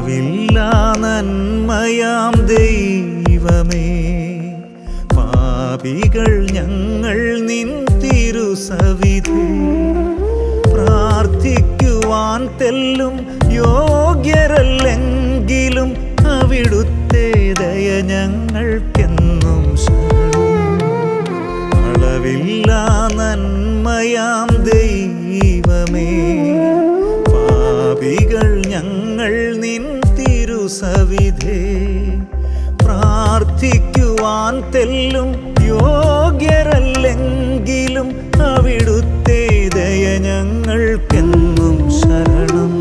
അളവില്ല നന്മയാം ദൈവമേ പാപികൾ ഞങ്ങൾ നിൻ തിരുസവിധി പ്രാർത്ഥിക്കുവാൻ തെല്ലും യോഗ്യരല്ലെങ്കിലും അവിടുത്തെ ദയ ഞങ്ങൾക്കെന്നും ശരണം അളവില്ല നന്മയാം ദൈവമേ പാപികൾ ഞങ്ങൾ നിൻ തിരുസവിധേ പ്രാർത്ഥിക്കുവാൻ തെല്ലും യോഗ്യരല്ലെങ്കിലും അവിടുത്തെ ദയ ഞങ്ങൾക്കെന്നും ശരണം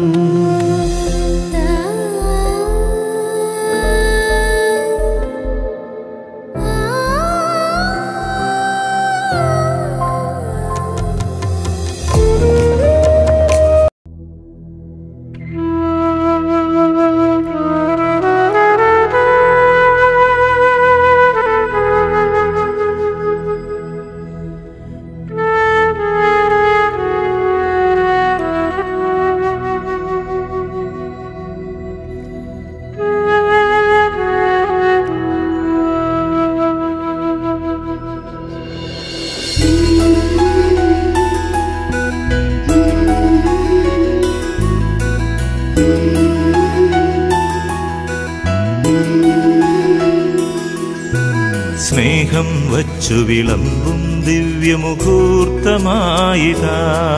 സ്നേഹം വച്ചു വിളമ്പും ദിവ്യമുഹൂർത്തമായിതാ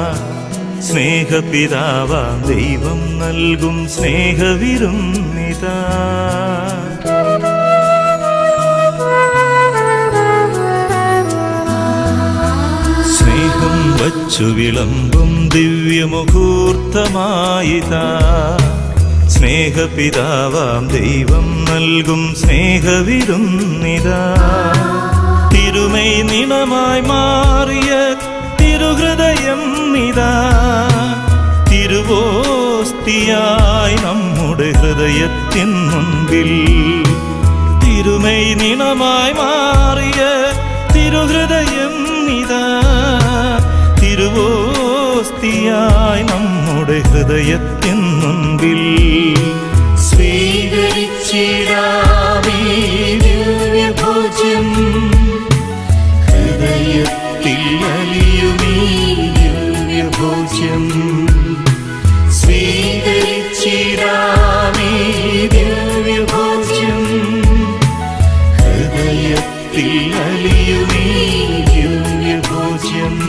സ്നേഹപിതാവാം ദൈവം നൽകും സ്നേഹവിരുന്നിതാ സ്നേഹം വച്ചു വിളമ്പും ദിവ്യമുഹൂർത്തമായിതാ സ്നേഹപിതാവാം ദൈവം നൽകും സ്നേഹവിരുന്നിതാ തിരുമൈ നിണമായി മാറിയ തിരുഹൃദയം നിതാ തിരുവോസ്തിയായി നമ്മുടെ ഹൃദയത്തിൻ മുൻപിൽ തിരുമൈ നിണമായി മാറിയ തിരുഹൃദയം നിതാ തിരുവോസ്തിയായി നമ്മുടെ ഹൃദയത്തിൻ മുൻപിൽ സ്വീകരിച്ചിടാമീ ദിവ്യഭോജ്യം ഹൃദയത്തിൽ അലിയുമീ ദിവ്യഭോജ്യം സ്വീകരിച്ചിടാമീ ദിവ്യഭോജ്യം ഹൃദയത്തിൽ അലിയുമീ ദിവ്യഭോജ്യം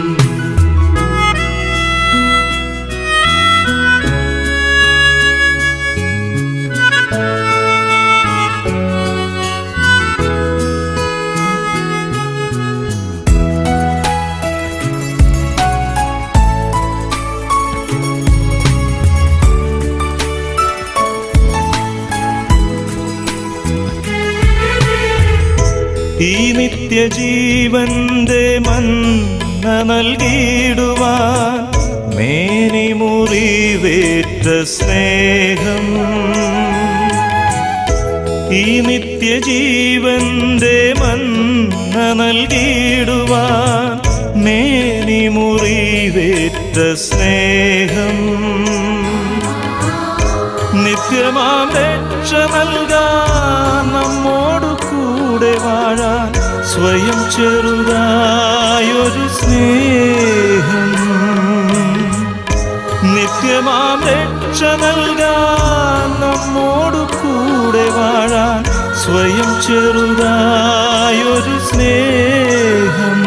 ഈ നിത്യജീവന്റെ മന്ന നൽകിയിടുവാൻ മേനി മുറിവേറ്റ സ്നേഹം ഈ നിത്യജീവന്റെ മന്ന നൽകിയിടുവാൻ മേനി മുറിവേറ്റ സ്നേഹം നിത്യമാം രക്ഷ നൽകാൻ നമ്മോടു കൂടെ വാഴാൻ സ്വയം ചെറുതായൊരു സ്നേഹം നിത്യമാം രക്ഷ നൽകാൻ നമ്മോടു കൂടെ വാഴാൻ സ്വയം ചെറുതായൊരു സ്നേഹം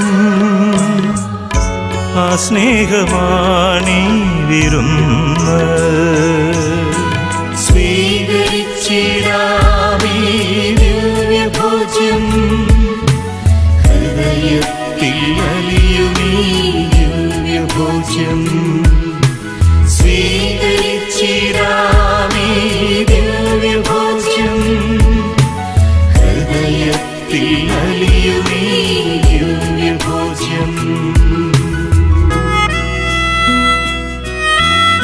ആ സ്നേഹമാണീ വിരുന്ന് സ്വീകരിച്ചിടാമീ ദിവ്യഭോജ്യം ഹൃദയത്തിൽ അലിയുമീ ദിവ്യഭോജ്യം സ്വീകരിച്ചിടാമീ ദിവ്യഭോജ്യം ഹൃദയത്തിൽ അലിയുമീ ദിവ്യഭോജ്യം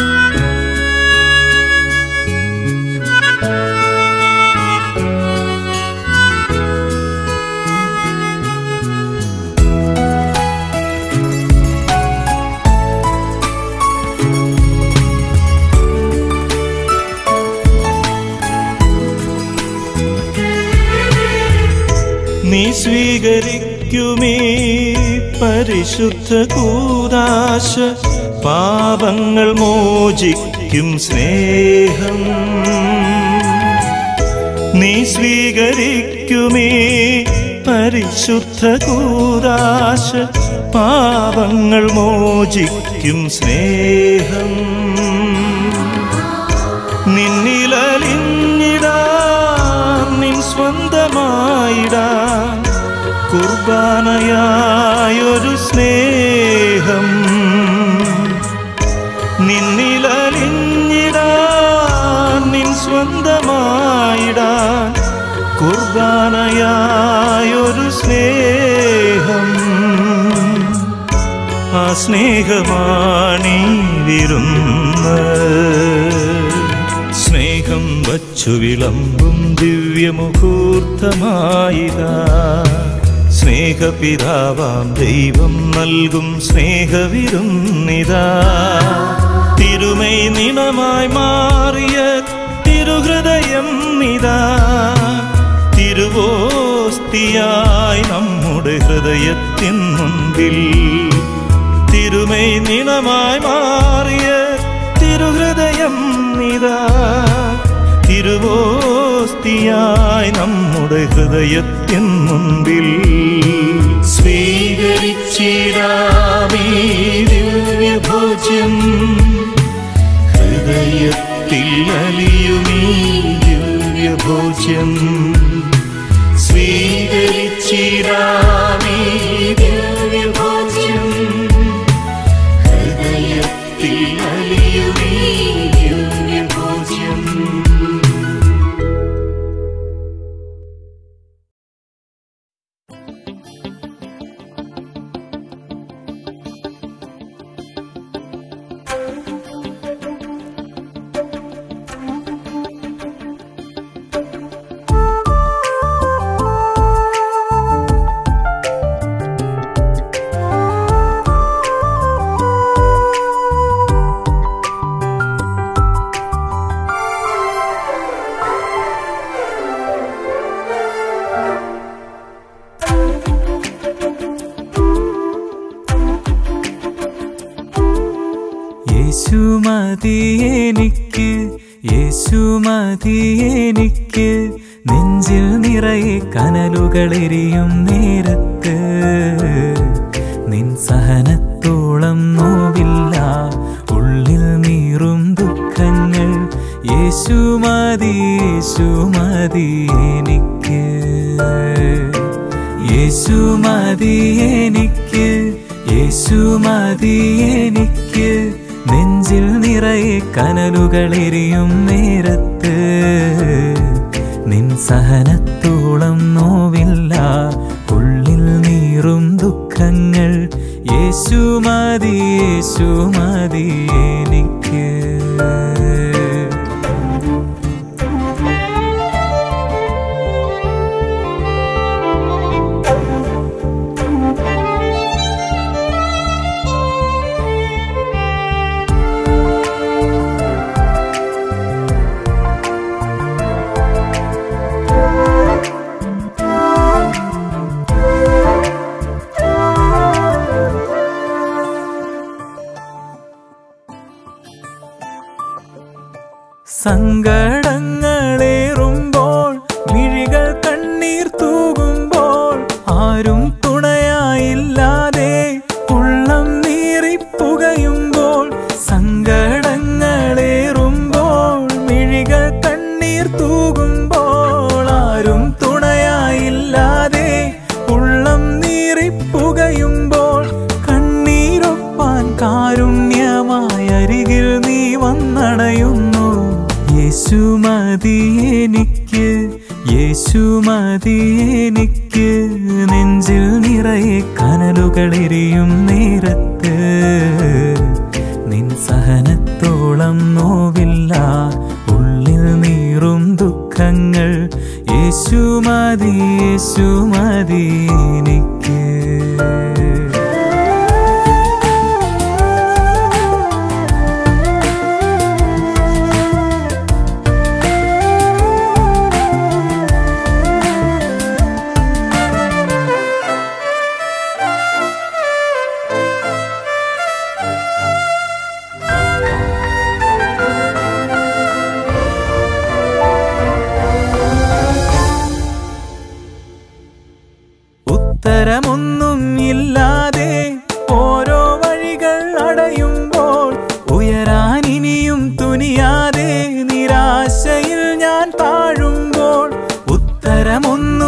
സ്വീകരിക്കുമേ പരിശുദ്ധ കൂതാശ പാപങ്ങൾ മോചിക്കും സ്നേഹം നീ സ്വീകരിക്കുമേ പരിശുദ്ധ കൂതാശ പാപങ്ങൾ മോചിക്കും സ്നേഹം നിന്നിലലിഞ്ഞിടാൻ നിൻ സ്വന്തമായിടാൻ കുർബാനയായൊരു സ്നേഹം നിന്നിലലിഞ്ഞിടാൻ നിൻ സ്വന്തമായിടാൻ കുർബാനയായൊരു സ്നേഹം ആ സ്നേഹമാണീ വിരുന്ന് സ്നേഹം വച്ചു വിളമ്പും ദിവ്യമുഹൂർത്തമായിതാ സ്നേഹപിതാവാം ദൈവം നൽകും സ്നേഹവിരുന്നിതാ തിരുമൈ നിണമായി മാറിയ തിരുഹൃദയം നിതാ തിരുവോസ്തിയായി നമ്മുടെ ഹൃദയത്തിൻ മുൻപിൽ തിരുമൈ നിണമായി മാറിയ തിരുഹൃദയം നിതാ തിരുവോസ്തിയായി നമ്മുടെ ഹൃദയത്തിൻ മുൻപിൽ സ്വീകരിച്ചിടാമീ ദിവ്യഭോജ്യം ഹൃദയത്തിൽ അലിയുമീ ദിവ്യഭോജ്യം സ്വീകരിച്ചിടാമീ ദിവ്യഭോജ്യം ഹൃദയത്തിൽ അലിയുമീ ദിവ്യഭോജ്യം യേശു മതി എനിക്ക് യേശു മതി എനിക്ക് നെഞ്ചിൽ നിറയെ കനലുകളെരിയും നേരത്ത് നിൻ സഹനത്തോളം നോവില്ല ഉള്ളിൽ നീറും ദുഃഖങ്ങൾ യേശു മതി യേശു മതി എനിക്ക് യേശു മതി എനിക്ക് യേശു മതി എനിക്ക് നെഞ്ചിൽ നിറയെ കനലുകളെരിയും നേരത്ത് നിൻ സഹനത്തോളം നോവില്ല ഉള്ളിൽ നീറും ദുഃഖങ്ങൾ യേശു മതി യേശു മതി എനിക്ക് സങ്കടങ്ങളേറുമ്പോൾ മിഴികൾ കണ്ണീർ തൂകുമ്പോൾ ആരും തുണയായില്ലാതെ ഉള്ളം നീറിപ്പുകയുമ്പോൾ സങ്കടങ്ങളേറുമ്പോൾ മിഴികൾ കണ്ണീർ തൂകുമ്പോൾ ആരും തുണയായില്ലാതെ ഉള്ളം നീറിപ്പുകയുമ്പോൾ കണ്ണീരൊപ്പാൻ കാരുണ്യമായ അരികിൽ നീ വന്നണയുന്നു യേശു മതി എനിക്ക് യേശു മതി എനിക്ക് നെഞ്ചിൽ നിറയെ കനലുകളെരിയും നേരത്ത് നിൻ സഹനത്തോളം നോവില്ല ഉള്ളിൽ നീറും ദുഃഖങ്ങൾ യേശു മതി യേശു മതി എനിക്ക്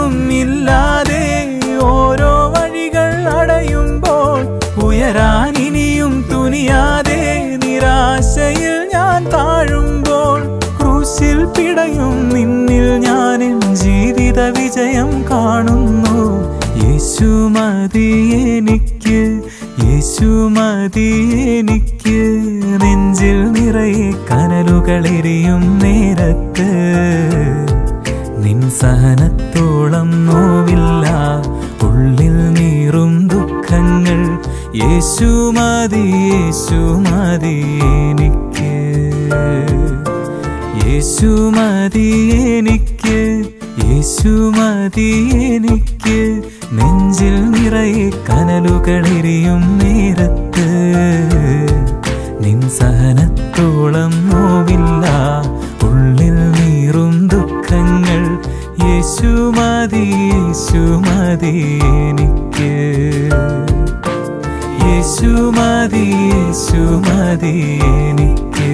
ഒന്നും ഇല്ലാതെ ഓരോ വഴികൾ അടയുമ്പോൾ ഉയരാൻ ഇനിയും തുനിയാതെ നിരാശയിൽ ഞാൻ താഴുമ്പോൾ ക്രൂശിൽ പിടയും നിന്നിൽ ഞാൻ എൻ ജീവിത വിജയം കാണുന്നു യേശു മതി എനിക്ക് യേശു മതി എനിക്ക് നെഞ്ചിൽ നിറയെ കനലുകളെരിയും നേരത്ത് നിൻ സഹനത്തോളം നോവില്ല ഉള്ളിൽ നീറും ദുഃഖങ്ങൾ യേശു മതി യേശു മതി എനിക്ക് യേശു മതി എനിക്ക് യേശു മതി എനിക്ക് നെഞ്ചിൽ നിറയെ കനലുകളെരിയും നേരത്ത് നിൻ സഹനത്തോളം നോവില്ല ഉള്ളിൽ നീറും ദുഃഖങ്ങൾ യേശു മതി യേശു മതി എനിക്ക് യേശു മതി യേശു മതി എനിക്ക്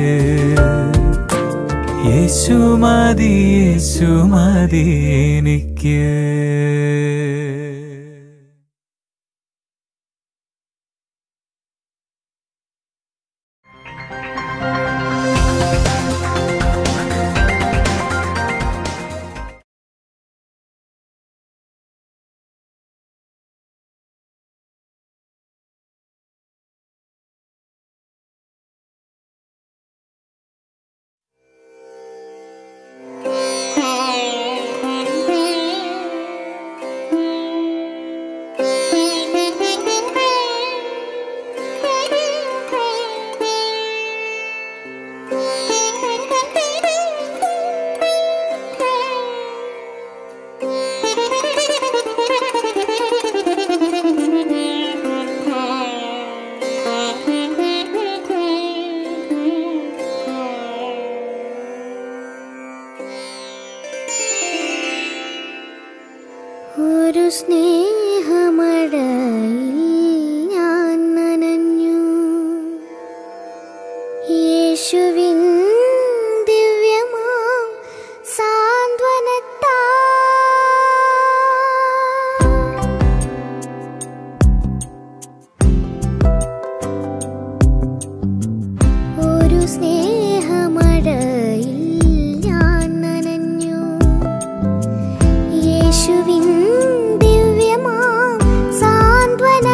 യേശു മതി യേശു മതി എനിക്ക് ഒരു സ്നേഹമടയിൽ ഞാൻ നനഞ്ഞു യേശുവിൻ ദിവ്യമാം സാന്ത്വനത്താ ഒരു സ്നേഹമടയിൽ ഞാൻ നനഞ്ഞു യേശുവിൻ ദിവ്യമാം സാന്ത്വന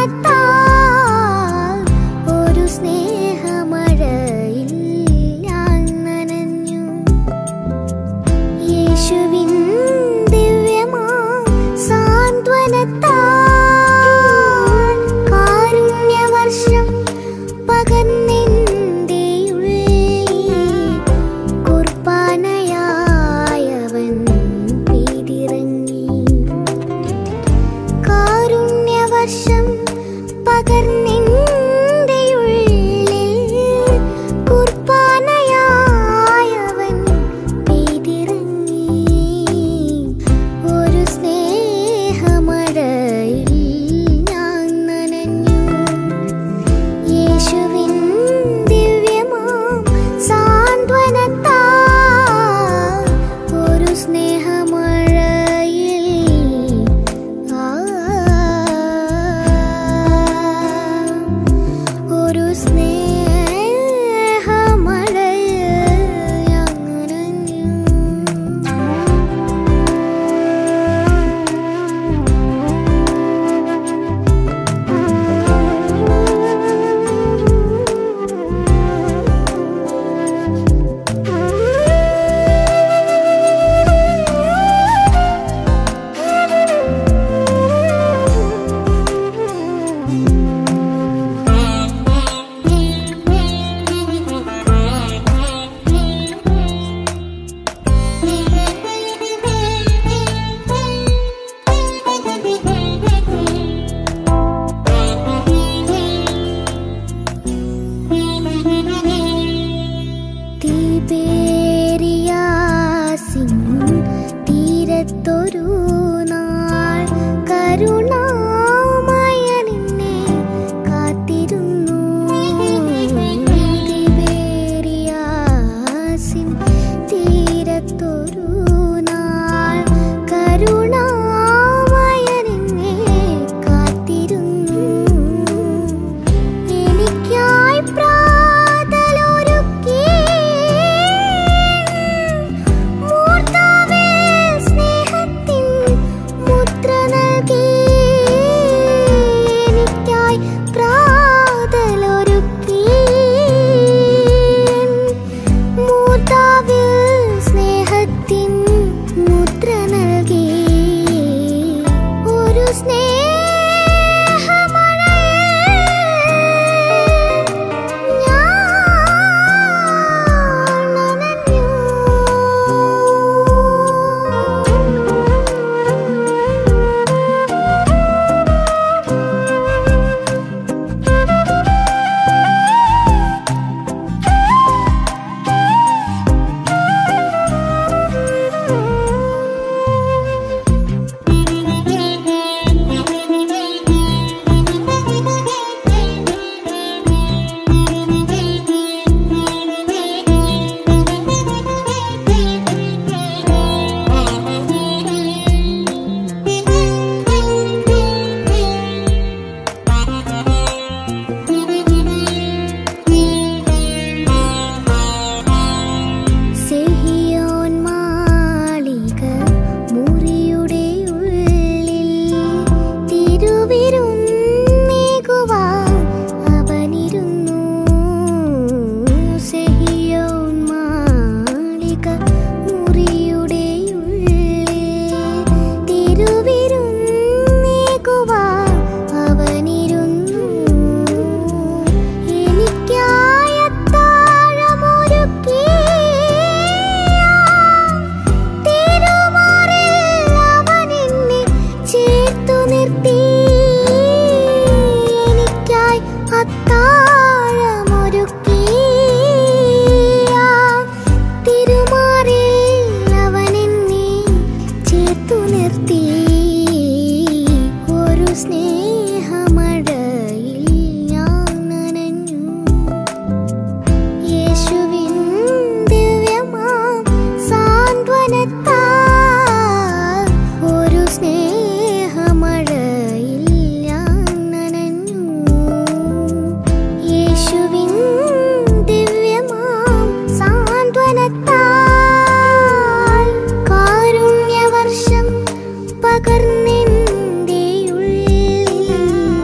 സാന്ത്വനത്താൽ കാരുണ്യവർഷം പകർന്നെന്റെ ഉള്ളിൽ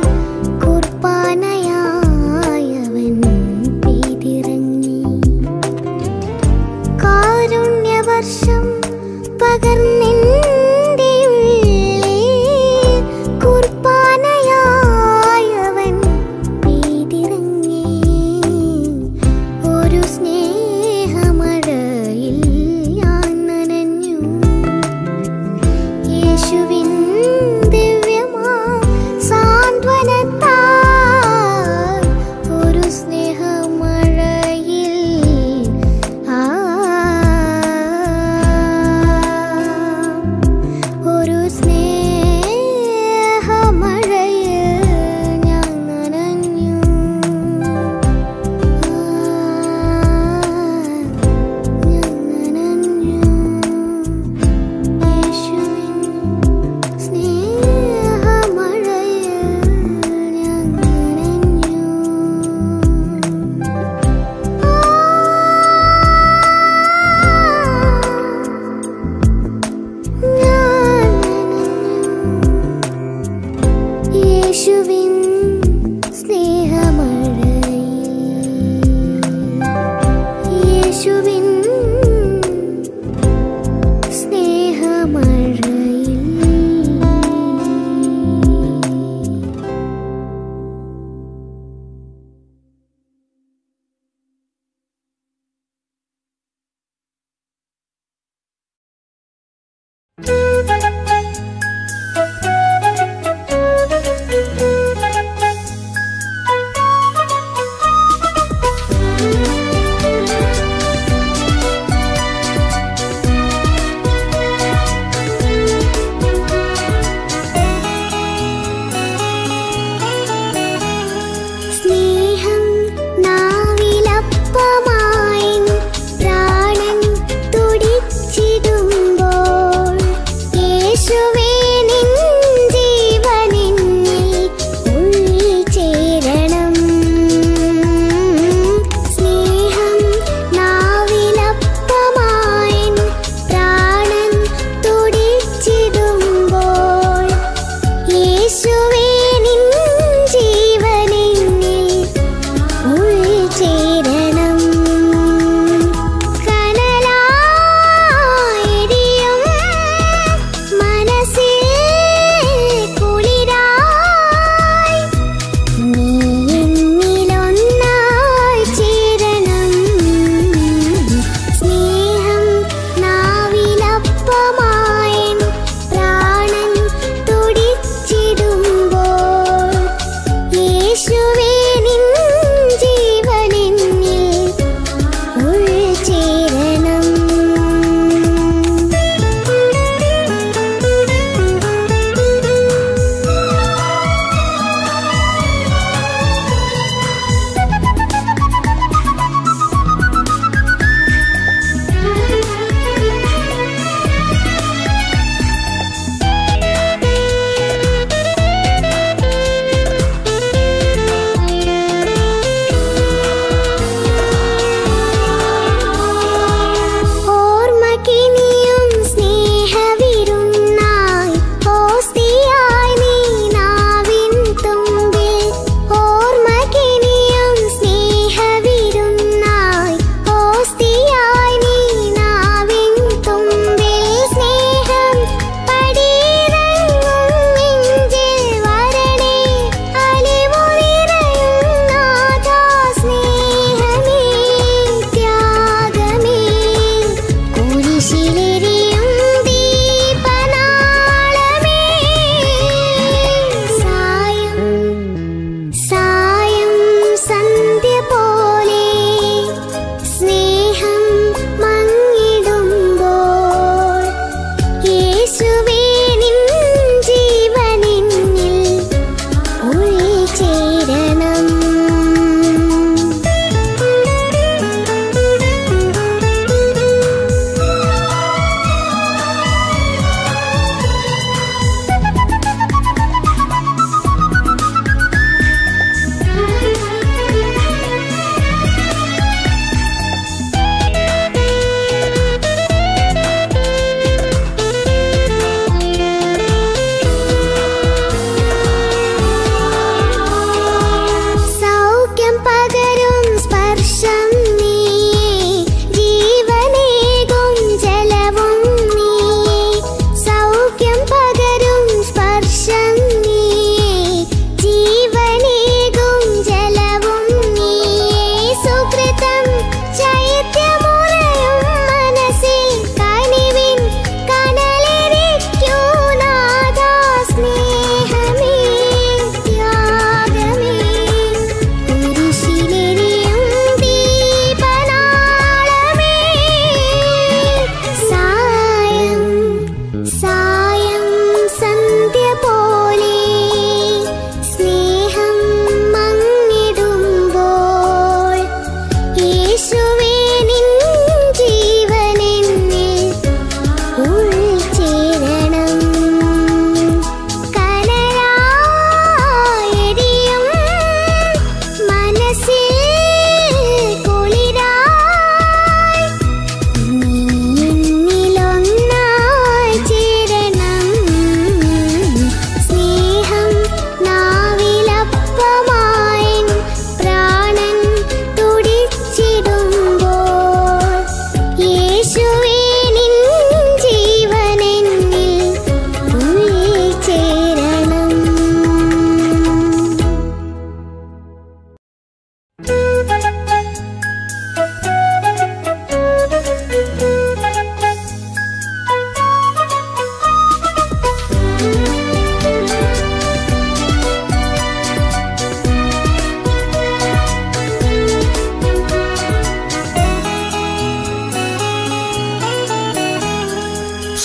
കുർബാനയായവൻ പെയ്തിറങ്ങി കാരുണ്യവർഷം പകർന്നെന്റെ ഉള്ളിൽ കുർബാനയായവൻ പെയ്തിറങ്ങി ഒരു സ്നേഹമഴയിൽ ഞാൻ നനഞ്ഞു യേശുവിൻ ദിവ്യമാം സാന്ത്വനത്താൽ ഒരു സ്നേഹമഴയിൽ ആ ഒരു സ്നേഹമഴയിൽ ഞാൻ നനഞ്ഞു ഞാൻ നനഞ്ഞു യേശുവിൻ സ്നേഹമഴയിൽ ഞാൻ നനഞ്ഞു ഞാൻ നനഞ്ഞു യേശുവിൻ സ്നേഹമഴയിൽ യേശുവിൻ സ്നേഹമഴയിൽ സ്നേഹം നാവിലപ്പമായി പ്രാണൻ തുടിച്ചിടുമ്പോൾ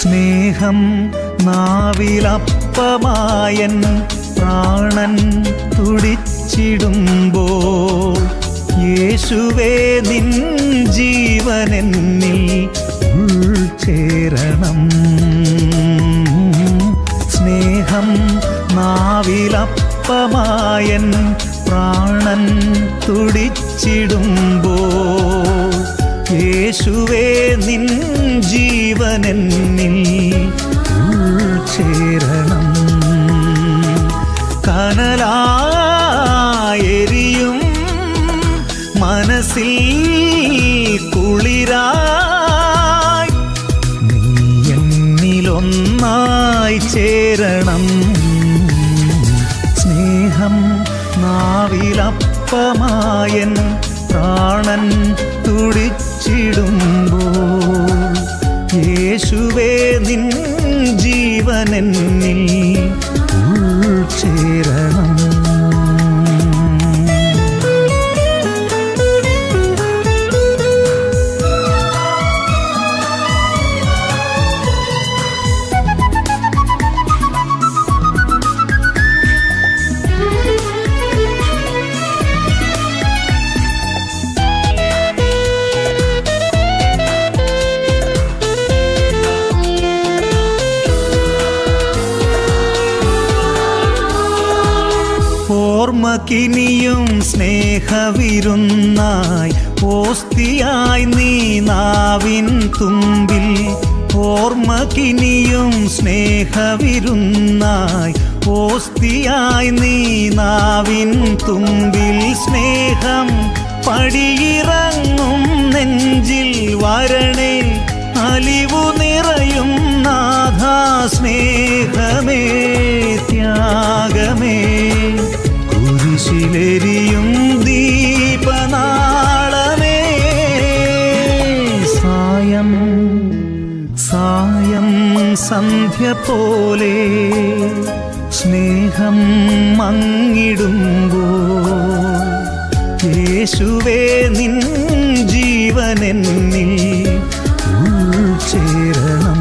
സ്നേഹം നാവിലപ്പമായൻ പ്രാണൻ തുടിച്ചിടുമ്പോ യേശുവേ നിൻ ജീവനെന്നിൽ ഉൾച്ചേരണം സ്നേഹം നാവിലപ്പമായൻ പ്രാണൻ തുടിച്ചിടുമ്പോ യേശുവേ നിൻ ജീവനെന്നിൽ ഉൾച്ചേരണം കനലായെരിയും മനസ്സിൽ കുളിരായി നീ എന്നിലൊന്നായി ചേരണം സ്നേഹം നാവിലപ്പമായൻ പ്രാണൻ തുടിച്ചിടുമ്പോൾ യേശുവേ നിൻ ജീവനെന്നിൽ ഉൾച്ചേരണം ഓർമ്മക്കിനിയും സ്നേഹവിരുന്നായി ഓസ്തിയായി നീ നാവിൻ തുമ്പിൽ ഓർമ്മക്കിനിയും സ്നേഹവിരുന്നായി ഓസ്തിയായി നീ നാവിൻ തുമ്പിൽ സ്നേഹം പടിയിറങ്ങും നെഞ്ചിൽ വരണേ അലിവു നിറയും നാഥാ സ്നേഹമേ ത്യാഗമേ കുരിശിലെരിയും ദീപനാളമേ സായം സായം സന്ധ്യ പോലെ സ്നേഹം മങ്ങിടുമ്പോ യേശുവേ നിൻ ജീവനെന്നിൽ ഉൾച്ചേരണം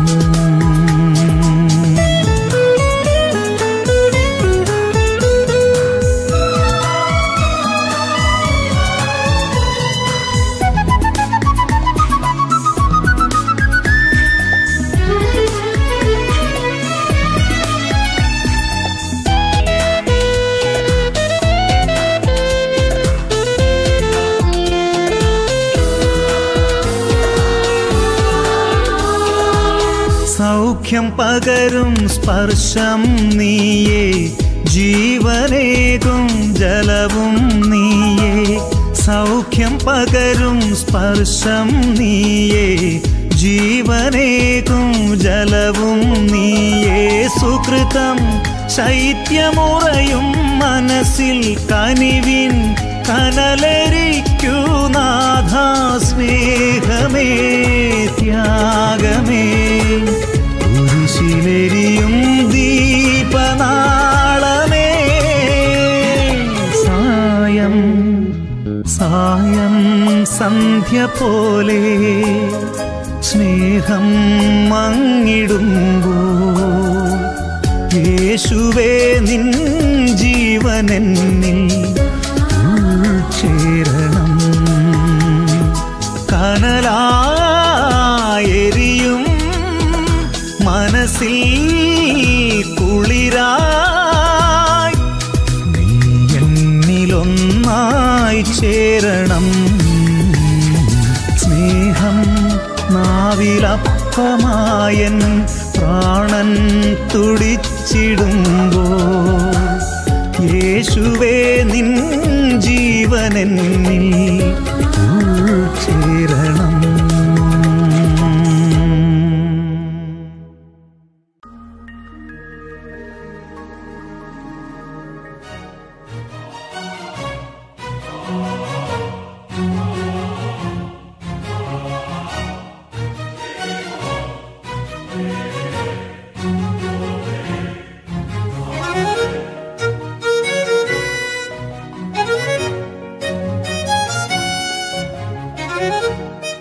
സൗഖ്യം പകരും സ്പർശം നീയേ ജീവനേകും ജലവും നീയേ സൗഖ്യം പകരും സ്പർശം നീയേ ജീവനേകും ജലവും നീയേ സുകൃതം ശൈത്യമുറയും മനസ്സിൽ കനിവിൻ കനലരിക്കൂ നാഥാ സ്നേഹമേ ത്യാഗമേ കുരിശിലെരിയും ദീപനാളമേ സായം സായം സന്ധ്യ പോലെ സ്നേഹം മങ്ങിടുമ്പോ യേശുവേ നിൻ ജീവനെന്നിൽ ഉൾച്ചേരണം കനലായെരിയും മനസ്സിൽ കുളിരായി നീ എന്നിലൊന്നായി ചേരണം സ്നേഹം നാവിലപ്പമായൻ പ്രാണൻ തുടിച്ചിടുമ്പോ യേശുവേ നിൻ ജീവനെന്നിൽ ഉൾച്ചേരണം Thank you.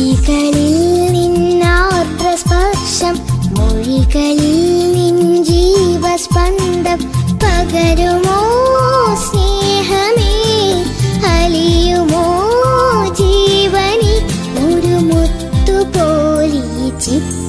മിഴികളിൽ നിന്നാർദ്ര സ്പർശം മൊഴികളിൽ നിൻ ജീവസ്പന്ദം പകരുമോ സ്നേഹമേ അലിയുമോ ജീവനി ഒരു മുത്തുപോലി ചിത്ര